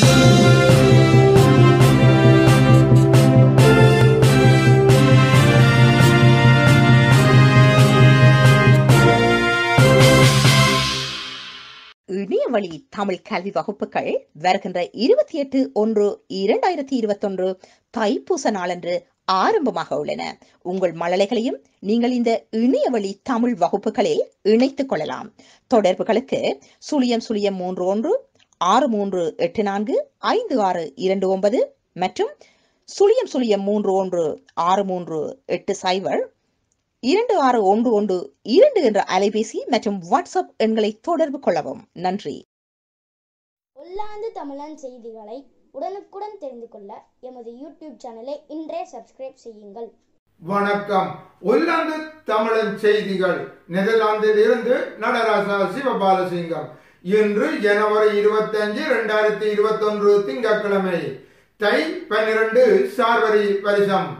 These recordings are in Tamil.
இணையவழி தமிழ் கல்வி வகுப்புகள் வருகின்ற இருபத்தி எட்டு ஒன்று இரண்டாயிரத்தி இருபத்தொன்று தைப்பூச நாளன்று ஆரம்பமாக உள்ளன உங்கள் மழலைகளையும் நீங்கள் இந்த இணையவழி தமிழ் வகுப்புகளில் இணைத்துக் கொள்ளலாம் தொடர்புகளுக்கு சுழியம் சுழியம் மூன்று ஒன்று ஆறு மூன்று எட்டு நான்கு ஐந்து ஆறு இரண்டு ஒன்பது மற்றும் சுழியம் சுழியம் மூன்று ஒன்று ஆறு மூன்று எட்டு சைபர் இரண்டு ஆறு ஒன்று ஒன்று இரண்டு என்ற அலைபேசி மற்றும் வாட்ஸ்அப் எண்களை தொடர்பு கொள்ளவும் நன்றி ஒல்லாந்து தமிழன் செய்திகளை உடனுக்குடன் தெரிந்து கொள்ள எமது யூடியூப் சேனலை இன்றே சப்ஸ்கிரைப் செய்யுங்கள் வணக்கம் ஒல்லாந்து தமிழன் செய்திகள் நெதர்லாந்தில் இருந்து நடராசா சிவபாலசிங்கம் இன்று ஜனவரி இருபத்தஞ்சு ரெண்டாயிரத்தி இருபத்தி ஒன்று திங்கட்கிழமை தை பன்னிரண்டு சார்வரி வருஷம்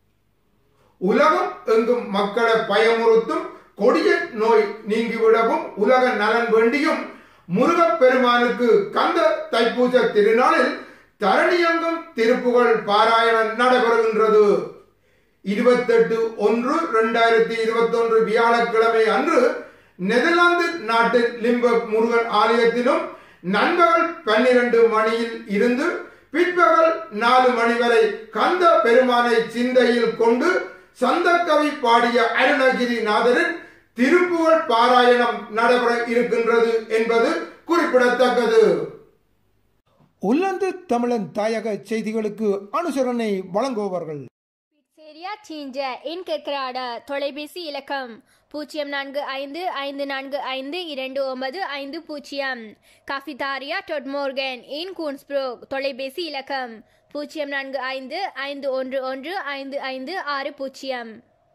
உலகம் எங்கும் மக்களை பயமுறுத்தும் கொடிய நோய் நீங்கிவிடவும் உலக நலன் வேண்டியும் முருகப் பெருமானுக்கு கந்த தைப்பூச திருநாளில் தரணியங்கும் திருப்புகழ் பாராயணம் நடைபெறுகின்றது இருபத்தெட்டு ஒன்று இரண்டாயிரத்தி இருபத்தி ஒன்று வியாழக்கிழமை அன்று நெதர்லாந்து நாட்டின் லிம்பக் முருகன் ஆலயத்திலும் நண்பகல் பன்னிரண்டு மணியில் இருந்து பிற்பகல் நாலு மணி வரை கந்த பெருமானை சிந்தையில் கொண்டு சந்தக்கவி பாடிய அருணகிரிநாதரின் திருப்புகழ் பாராயணம் நடைபெற இருக்கின்றது என்பது குறிப்பிடத்தக்கது உள்ளந்து தமிழன் தாயக செய்திகளுக்கு அனுசரணை வழங்குபவர்கள் பிட்சேரியா சீஞ்ச இன் கெக்ராட தொலைபேசி இலக்கம் பூஜ்ஜியம் நான்கு ஐந்து ஐந்து நான்கு ஐந்து இரண்டு ஒன்பது ஐந்து பூஜ்ஜியம் காஃபிதாரியா டொட்மோர்கன் இன் கூன்ஸ்ப்ரோக் தொலைபேசி இலக்கம் பூஜ்ஜியம் நான்கு ஐந்து ஐந்து ஒன்று ஒன்று ஐந்து ஐந்து ஆறு பூஜ்ஜியம்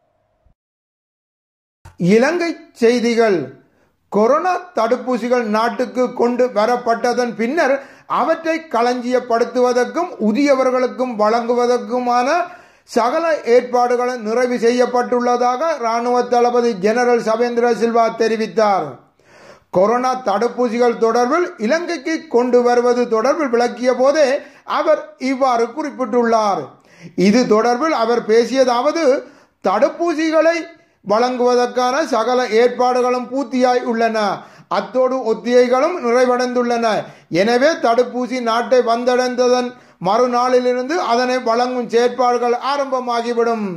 இலங்கை செய்திகள் கொரோனா தடுப்பூசிகள் நாட்டுக்கு கொண்டு வரப்பட்டதன் பின்னர் அவற்றை களஞ்சியப்படுத்துவதற்கும் உரியவர்களுக்கும் வழங்குவதற்குமான சகல ஏற்பாடுகளும் நிறைவு செய்யப்பட்டுள்ளதாக ராணுவ தளபதி ஜெனரல் சவேந்திர சில்வா தெரிவித்தார் கொரோனா தடுப்பூசிகள் தொடர்பில் இலங்கைக்கு கொண்டு வருவது தொடர்பில் விளக்கிய போதே அவர் இவ்வாறு குறிப்பிட்டுள்ளார் இது தொடர்பில் அவர் பேசியதாவது தடுப்பூசிகளை வழங்குவதற்கான சகல ஏற்பாடுகளும் பூர்த்தியாய் உள்ளன அத்தோடு ஒத்திகைகளும் நிறைவடைந்துள்ளன எனவே தடுப்பூசி நாட்டை வந்தடைந்ததன் மறுநாளிலிருந்து அதனை வழங்கும் செயற்பாடுகள் ஆரம்பமாகிவிடும்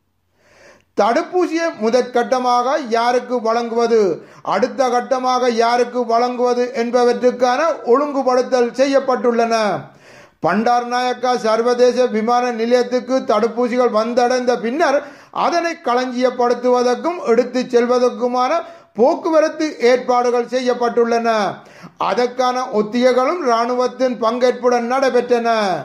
தடுப்பூசியை முதற்கட்டமாக யாருக்கு வழங்குவது அடுத்த கட்டமாக யாருக்கு வழங்குவது என்பவற்றுக்கான ஒழுங்குபடுத்தல் செய்யப்பட்டுள்ளன பண்டார் நாயக்கா சர்வதேச விமான நிலையத்துக்கு தடுப்பூசிகள் வந்தடைந்த பின்னர் அதனை களஞ்சியப்படுத்துவதற்கும் எடுத்துச் செல்வதற்குமான போக்குவரத்து ஏற்பாடுகள் செய்யப்பட்டுள்ளன அதற்கான ஒத்திகைகளும் இராணுவத்தின் பங்கேற்புடன் நடைபெற்றன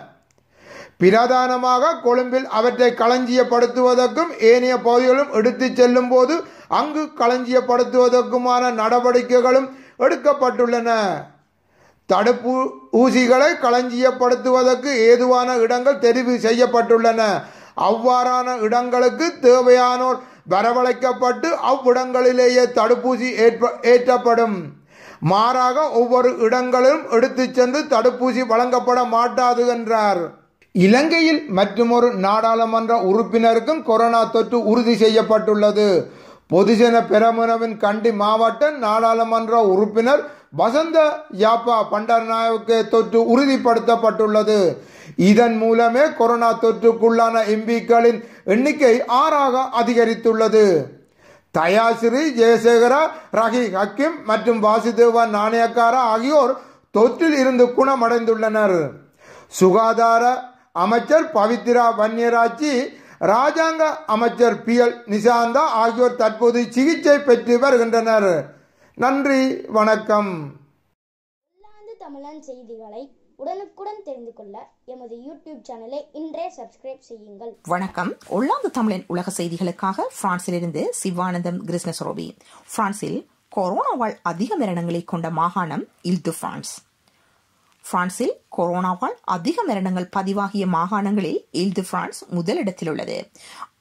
பிரதானமாக கொழும்பில் அவற்றை களஞ்சியப்படுத்துவதற்கும் ஏனைய பகுதிகளும் எடுத்துச் செல்லும் போது அங்கு களஞ்சியப்படுத்துவதற்குமான நடவடிக்கைகளும் எடுக்கப்பட்டுள்ளன தடுப்பு ஊசிகளை களஞ்சியப்படுத்துவதற்கு ஏதுவான இடங்கள் தெரிவு செய்யப்பட்டுள்ளன அவ்வாறான இடங்களுக்கு தேவையானோர் வரவழைக்கப்பட்டு அவ்விடங்களிலேயே தடுப்பூசி ஏற்ப ஏற்றப்படும் மாறாக ஒவ்வொரு இடங்களிலும் எடுத்துச் சென்று தடுப்பூசி வழங்கப்பட மாட்டாது என்றார் இலங்கையில் மற்றுமொரு நாடாளுமன்ற உறுப்பினருக்கும் கொரோனா தொற்று உறுதி செய்யப்பட்டுள்ளது பொதுஜன பெரமுனவின் கண்டி மாவட்ட நாடாளுமன்ற உறுப்பினர் வசந்த யாப்பா பண்டர்நாயவுக்கு தொற்று உறுதிப்படுத்தப்பட்டுள்ளது இதன் மூலமே கொரோனா தொற்றுக்குள்ளான எம்பிக்களின் எண்ணிக்கை ஆறாக அதிகரித்துள்ளது தயாசிறி ஜெயசேகரா ரஹி ஹக்கிம் மற்றும் வாசுதேவா நாணயக்காரா ஆகியோர் தொற்றில் இருந்து குணமடைந்துள்ளனர் சுகாதார அமைச்சர் பவித்ரா வன்னியராட்சி ராஜாங்க அமைச்சர் பி எல் நிசாந்தா ஆகியோர் தற்போது சிகிச்சை பெற்று வருகின்றனர் நன்றி வணக்கம் ஒல்லாந்து தமிழன் செய்திகளை உடனுக்குடன் தெரிந்து கொள்ள எமது யூடியூப் சேனலை இன்றே சப்ஸ்கிரைப் செய்யுங்கள் வணக்கம் ஒல்லாந்து தமிழன் உலக செய்திகளுக்காக பிரான்சிலிருந்து சிவானந்தம் கிருஷ்ணஸ்ரோபி பிரான்சில் கொரோனாவால் அதிக மரணங்களை கொண்ட மாகாணம் இல்து பிரான்ஸ் பிரான்சில் கொரோனாவால் அதிக மரணங்கள் பதிவாகிய மாகாணங்களில் இல்து பிரான்ஸ் முதலிடத்தில் உள்ளது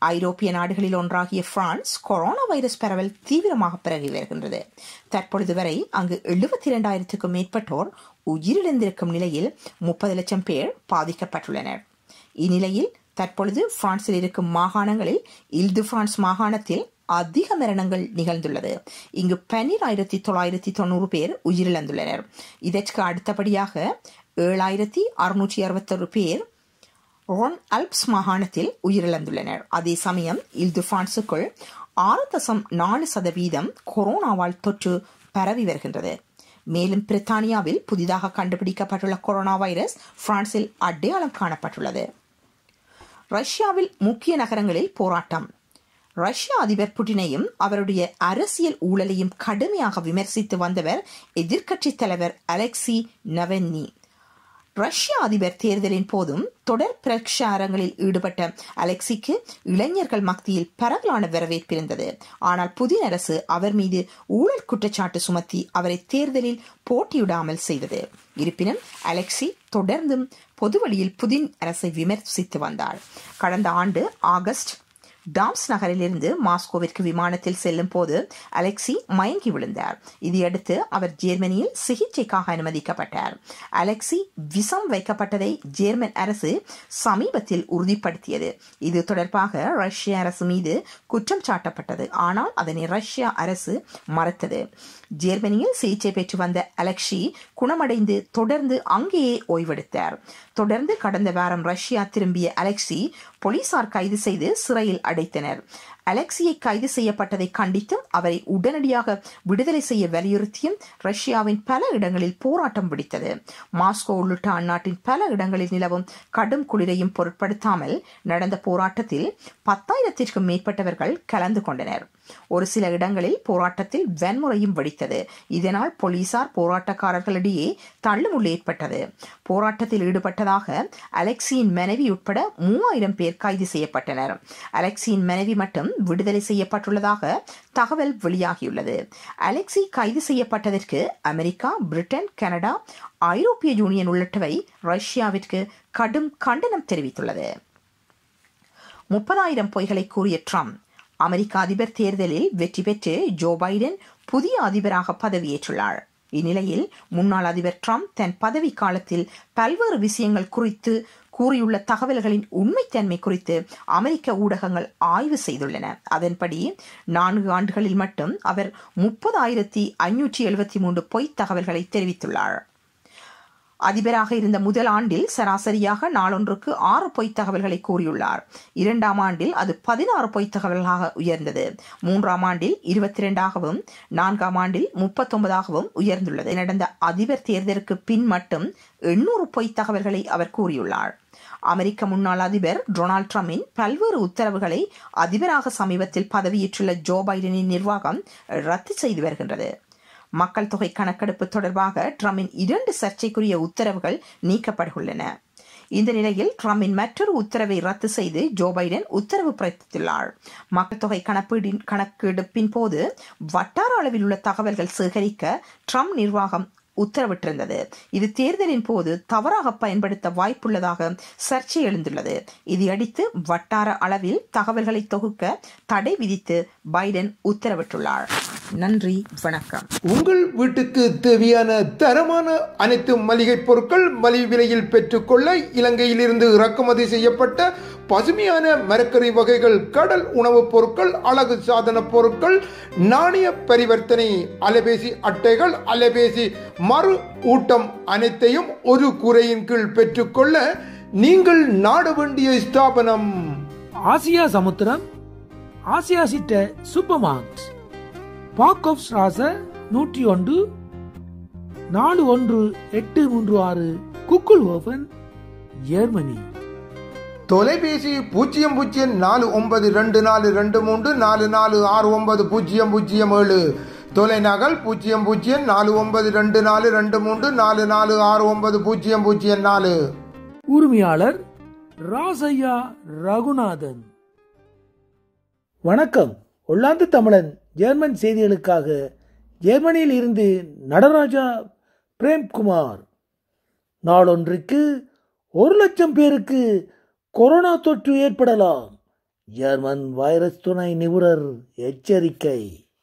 ஐரோப்பிய நாடுகளில் ஒன்றாகிய பிரான்ஸ் கொரோனா வைரஸ் பரவல் தீவிரமாக பரவி வருகின்றது தற்பொழுது வரை அங்கு எழுபத்தி இரண்டாயிரத்துக்கும் மேற்பட்டோர் உயிரிழந்திருக்கும் நிலையில் முப்பது லட்சம் பேர் பாதிக்கப்பட்டுள்ளனர் இந்நிலையில் தற்பொழுது பிரான்சில் இருக்கும் மாகாணங்களில் இல்து பிரான்ஸ் மாகாணத்தில் அதிக மரணங்கள் நிகழ்ந்துள்ளது இங்கு பன்னிராயிரத்தி தொள்ளாயிரத்தி தொண்ணூறு பேர் உயிரிழந்துள்ளனர் இதற்கு அடுத்தபடியாக ஏழாயிரத்தி அறுநூற்றி அறுபத்தொரு பேர் ரோன் அல்ப்ஸ் மாகாணத்தில் உயிரிழந்துள்ளனர் அதே சமயம் இல்து பிரான்சுக்குள் ஆறு தசம் நாலு சதவீதம் கொரோனாவால் தொற்று பரவி வருகின்றது மேலும் பிரித்தானியாவில் புதிதாக கண்டுபிடிக்கப்பட்டுள்ள கொரோனா வைரஸ் பிரான்சில் அடையாளம் காணப்பட்டுள்ளது ரஷ்யாவில் முக்கிய நகரங்களில் போராட்டம் ரஷ்ய அதிபர் புட்டினையும் அவருடைய அரசியல் ஊழலையும் கடுமையாக விமர்சித்து வந்தவர் எதிர்க்கட்சித் தலைவர் அலெக்சி நவென்னி ரஷ்ய அதிபர் தேர்தலின் போதும் தொடர் பிரச்சாரங்களில் ஈடுபட்ட அலெக்சிக்கு இளைஞர்கள் மத்தியில் பரவலான வரவேற்பிருந்தது ஆனால் புதின் அரசு அவர் மீது ஊழல் குற்றச்சாட்டு சுமத்தி அவரை தேர்தலில் போட்டியிடாமல் செய்தது இருப்பினும் அலெக்சி தொடர்ந்தும் பொதுவழியில் புதின் அரசை விமர்சித்து வந்தார் கடந்த ஆண்டு ஆகஸ்ட் டாம்ஸ் நகரிலிருந்து மாஸ்கோவிற்கு விமானத்தில் செல்லும் போது அலெக்சி மயங்கி விழுந்தார் இதையடுத்து அவர் ஜெர்மனியில் சிகிச்சைக்காக அனுமதிக்கப்பட்டார் அலெக்சி விஷம் வைக்கப்பட்டதை ஜெர்மன் அரசு சமீபத்தில் உறுதிப்படுத்தியது இது தொடர்பாக ரஷ்ய அரசு மீது குற்றம் சாட்டப்பட்டது ஆனால் அதனை ரஷ்யா அரசு மறுத்தது ஜெர்மனியில் சிகிச்சை பெற்று வந்த அலெக்சி குணமடைந்து தொடர்ந்து அங்கேயே ஓய்வெடுத்தார் தொடர்ந்து கடந்த வாரம் ரஷ்யா திரும்பிய அலெக்சி போலீசார் கைது செய்து சிறையில் அடைத்தனர் அலெக்சியை கைது செய்யப்பட்டதை கண்டித்தும் அவரை உடனடியாக விடுதலை செய்ய வலியுறுத்தியும் ரஷ்யாவின் பல இடங்களில் போராட்டம் வெடித்தது மாஸ்கோ உள்ளிட்ட அந்நாட்டின் பல இடங்களில் நிலவும் கடும் குளிரையும் பொருட்படுத்தாமல் நடந்த போராட்டத்தில் பத்தாயிரத்திற்கும் மேற்பட்டவர்கள் கலந்து கொண்டனர் ஒரு சில இடங்களில் போராட்டத்தில் வன்முறையும் வெடித்தது இதனால் போலீசார் போராட்டக்காரர்களிடையே தள்ளுமுள்ளு ஏற்பட்டது போராட்டத்தில் ஈடுபட்டதாக அலெக்சியின் மனைவி உட்பட மூவாயிரம் பேர் கைது செய்யப்பட்டனர் அலெக்சியின் மனைவி மட்டும் விடுதலை செய்யப்பட்டுள்ளதாக தகவல் வெளியாகியுள்ளது அலெக்சி கைது செய்யப்பட்டதற்கு அமெரிக்கா பிரிட்டன் கனடா ஐரோப்பிய யூனியன் உள்ளிட்டவை ரஷ்யாவிற்கு கடும் கண்டனம் தெரிவித்துள்ளது முப்பதாயிரம் பொய்களை கூறிய ட்ரம்ப் அமெரிக்க அதிபர் தேர்தலில் வெற்றி பெற்று ஜோ பைடன் புதிய அதிபராக பதவியேற்றுள்ளார் இந்நிலையில் முன்னாள் அதிபர் ட்ரம்ப் தன் பதவி காலத்தில் பல்வேறு விஷயங்கள் குறித்து கூறியுள்ள தகவல்களின் உண்மைத்தன்மை குறித்து அமெரிக்க ஊடகங்கள் ஆய்வு செய்துள்ளன அதன்படி நான்கு ஆண்டுகளில் மட்டும் அவர் முப்பதாயிரத்தி ஐநூற்றி எழுபத்தி மூன்று பொய்த் தகவல்களை தெரிவித்துள்ளார் அதிபராக இருந்த முதல் ஆண்டில் சராசரியாக நாளொன்றுக்கு ஆறு பொய்த் தகவல்களை கூறியுள்ளார் இரண்டாம் ஆண்டில் அது பதினாறு பொய்த் தகவல்களாக உயர்ந்தது மூன்றாம் ஆண்டில் இருபத்தி இரண்டாகவும் நான்காம் ஆண்டில் முப்பத்தொன்பதாகவும் உயர்ந்துள்ளது நடந்த அதிபர் தேர்தலுக்கு பின் மட்டும் எண்ணூறு பொய்த் தகவல்களை அவர் கூறியுள்ளார் அமெரிக்க முன்னாள் அதிபர் டொனால்ட் ட்ரம்பின் பல்வேறு உத்தரவுகளை அதிபராக சமீபத்தில் பதவியேற்றுள்ள ஜோ பைடனின் நிர்வாகம் ரத்து செய்து வருகின்றது மக்கள் தொகை கணக்கெடுப்பு தொடர்பாக ட்ரம்பின் இரண்டு சர்ச்சைக்குரிய உத்தரவுகள் நீக்கப்பட்டுள்ளன இந்த நிலையில் ட்ரம்பின் மற்றொரு உத்தரவை ரத்து செய்து ஜோ பைடன் உத்தரவு பிறப்பித்துள்ளார் மக்கள் தொகை கணப்பீடின் கணக்கெடுப்பின் போது வட்டார அளவில் உள்ள தகவல்கள் சேகரிக்க ட்ரம்ப் நிர்வாகம் உத்தரவிட்டிருந்தது இது தேர்தலின் போது தவறாக பயன்படுத்த வாய்ப்புள்ளதாக சர்ச்சை எழுந்துள்ளது இதையடித்து வட்டார அளவில் தகவல்களை தொகுக்க தடை விதித்து பைடன் உத்தரவிட்டுள்ளார் நன்றி வணக்கம் உங்கள் வீட்டுக்கு தேவையான தரமான அனைத்து மளிகை பொருட்கள் மலிவு விலையில் பெற்றுக்கொள்ள இலங்கையிலிருந்து இறக்குமதி செய்யப்பட்ட பசுமையான மரக்கறி வகைகள் கடல் உணவுப் பொருட்கள் அழகு சாதன பொருட்கள் நாணய பரிவர்த்தனை அலைபேசி அட்டைகள் அலைபேசி மறு ஊட்டம் அனைத்தையும் ஒரு குறையின் கீழ் பெற்றுக்கொள்ள நீங்கள் நாட வேண்டிய ஸ்தாபனம் ஆசியா சமுத்திரம் ஆசியா சிட்ட சூப்பர் மார்க்ஸ் பாக் ஆஃப் ராச நூற்றி ஒன்று நாலு ஒன்று எட்டு மூன்று ஆறு குக்குள் ஓபன் ஜெர்மனி தொலைபேசி பூஜ்ஜியம் பூஜ்ஜியம் நாலு ஒன்பது ரெண்டு நாலு ரெண்டு மூன்று நாலு நாலு ஆறு ஒன்பது பூஜ்ஜியம் பூஜ்ஜியம் ஏழு தொலைநகல் பூஜ்ஜியம் பூஜ்ஜியம் நாலு ஒன்பது ரெண்டு நாலு ரெண்டு மூன்று நாலு நாலு ஆறு ஒன்பது பூஜ்ஜியம் பூஜ்ஜியம் நாலு உரிமையாளர் ராசையா ரகுநாதன் வணக்கம் ஒல்லாந்து தமிழன் ஜெர்மன் செய்திகளுக்காக ஜெர்மனியில் இருந்து நடராஜா பிரேம்குமார் நாளொன்றுக்கு ஒரு லட்சம் பேருக்கு கொரோனா தொற்று ஏற்படலாம் ஜெர்மன் வைரஸ் துணை நிபுணர் எச்சரிக்கை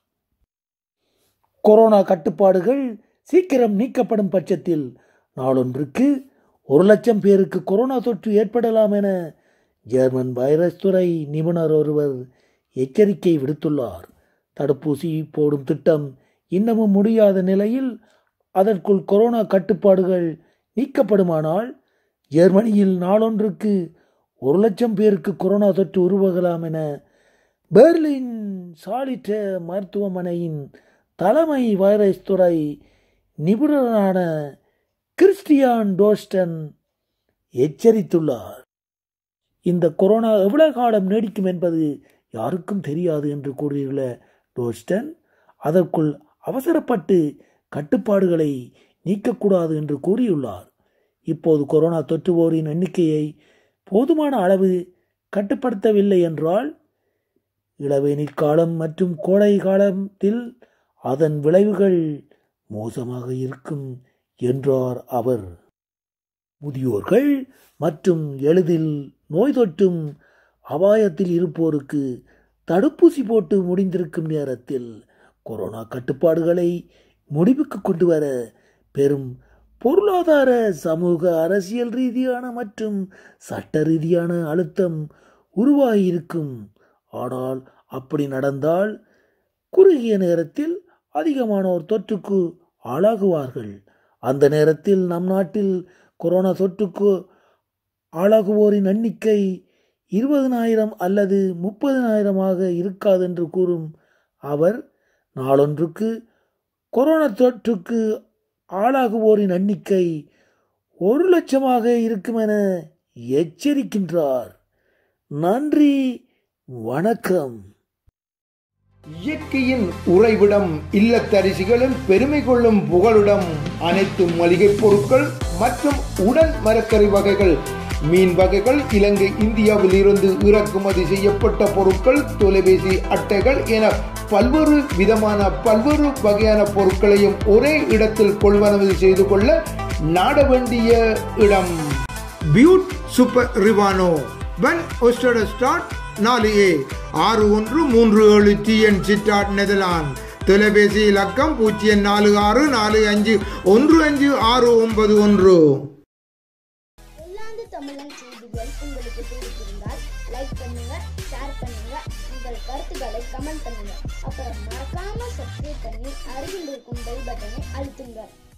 கொரோனா கட்டுப்பாடுகள் சீக்கிரம் நீக்கப்படும் பட்சத்தில் நாளொன்றுக்கு ஒரு லட்சம் பேருக்கு கொரோனா தொற்று ஏற்படலாம் என ஜெர்மன் வைரஸ் துறை நிபுணர் ஒருவர் எச்சரிக்கை விடுத்துள்ளார் தடுப்பூசி போடும் திட்டம் இன்னமும் முடியாத நிலையில் அதற்குள் கொரோனா கட்டுப்பாடுகள் நீக்கப்படுமானால் ஜெர்மனியில் நாளொன்றுக்கு ஒரு லட்சம் பேருக்கு கொரோனா தொற்று உருவாகலாம் என பெர்லின் சாலிட்ட மருத்துவமனையின் தலைமை வைரஸ் துறை நிபுணரான கிறிஸ்டியான் டோஸ்டன் எச்சரித்துள்ளார் இந்த கொரோனா எவ்வளவு காலம் நீடிக்கும் என்பது யாருக்கும் தெரியாது என்று கூறியுள்ள டோஸ்டன் அதற்குள் அவசரப்பட்டு கட்டுப்பாடுகளை நீக்கக்கூடாது என்று கூறியுள்ளார் இப்போது கொரோனா தொற்றுவோரின் எண்ணிக்கையை போதுமான அளவு கட்டுப்படுத்தவில்லை என்றால் இளவேனிற் காலம் மற்றும் கோடை காலத்தில் அதன் விளைவுகள் மோசமாக இருக்கும் என்றார் அவர் முதியோர்கள் மற்றும் எளிதில் நோய் தொற்றும் அபாயத்தில் இருப்போருக்கு தடுப்பூசி போட்டு முடிந்திருக்கும் நேரத்தில் கொரோனா கட்டுப்பாடுகளை முடிவுக்கு கொண்டு வர பெரும் பொருளாதார சமூக அரசியல் ரீதியான மற்றும் சட்ட ரீதியான அழுத்தம் உருவாகியிருக்கும் ஆனால் அப்படி நடந்தால் குறுகிய நேரத்தில் அதிகமானோர் தொற்றுக்கு ஆளாகுவார்கள் அந்த நேரத்தில் நம் நாட்டில் கொரோனா தொற்றுக்கு ஆளாகுவோரின் எண்ணிக்கை இருபதனாயிரம் அல்லது முப்பதனாயிரமாக இருக்காது என்று கூறும் அவர் நாளொன்றுக்கு கொரோனா தொற்றுக்கு ஆளாகுவோரின் எண்ணிக்கை ஒரு லட்சமாக இருக்கும் என எச்சரிக்கின்றார் நன்றி வணக்கம் இயற்கையின் உறைவிடம் இல்லத்தரிசிகளின் பெருமை கொள்ளும் புகழுடம் அனைத்து மளிகைப் பொருட்கள் மற்றும் உடன் மரக்கறி வகைகள் மீன் வகைகள் இலங்கை இந்தியாவில் இருந்து இறக்குமதி செய்யப்பட்ட பொருட்கள் தொலைபேசி அட்டைகள் என பல்வேறு விதமான பல்வேறு வகையான பொருட்களையும் ஒரே இடத்தில் கொள்வனவு செய்து கொள்ள நாட வேண்டிய இடம் பியூட் சூப்பர் ரிவானோ வன் ஒஸ்டட ஸ்டார்ட் நாலு ஏ ஆறு ஒன்று மூன்று ஏழு டிஎன் சிட்டாட் நெதர்லாந்து தொலைபேசி இலக்கம் பூஜ்ஜியம் நாலு ஆறு நாலு அஞ்சு ஒன்று அஞ்சு ஆறு ஒன்பது ஒன்று ஒல்லாந்து தமிழன் செய்திகள் உங்களுக்கு பிடித்திருந்தால் லைக் பண்ணுங்க ஷேர் பண்ணுங்க உங்கள் கருத்துக்களை கமெண்ட் பண்ணுங்க அப்புறம் மறக்காம சப்ஸ்கிரைப் பண்ணி அருகில் இருக்கும் பெல் பட்டனை அழுத்துங்க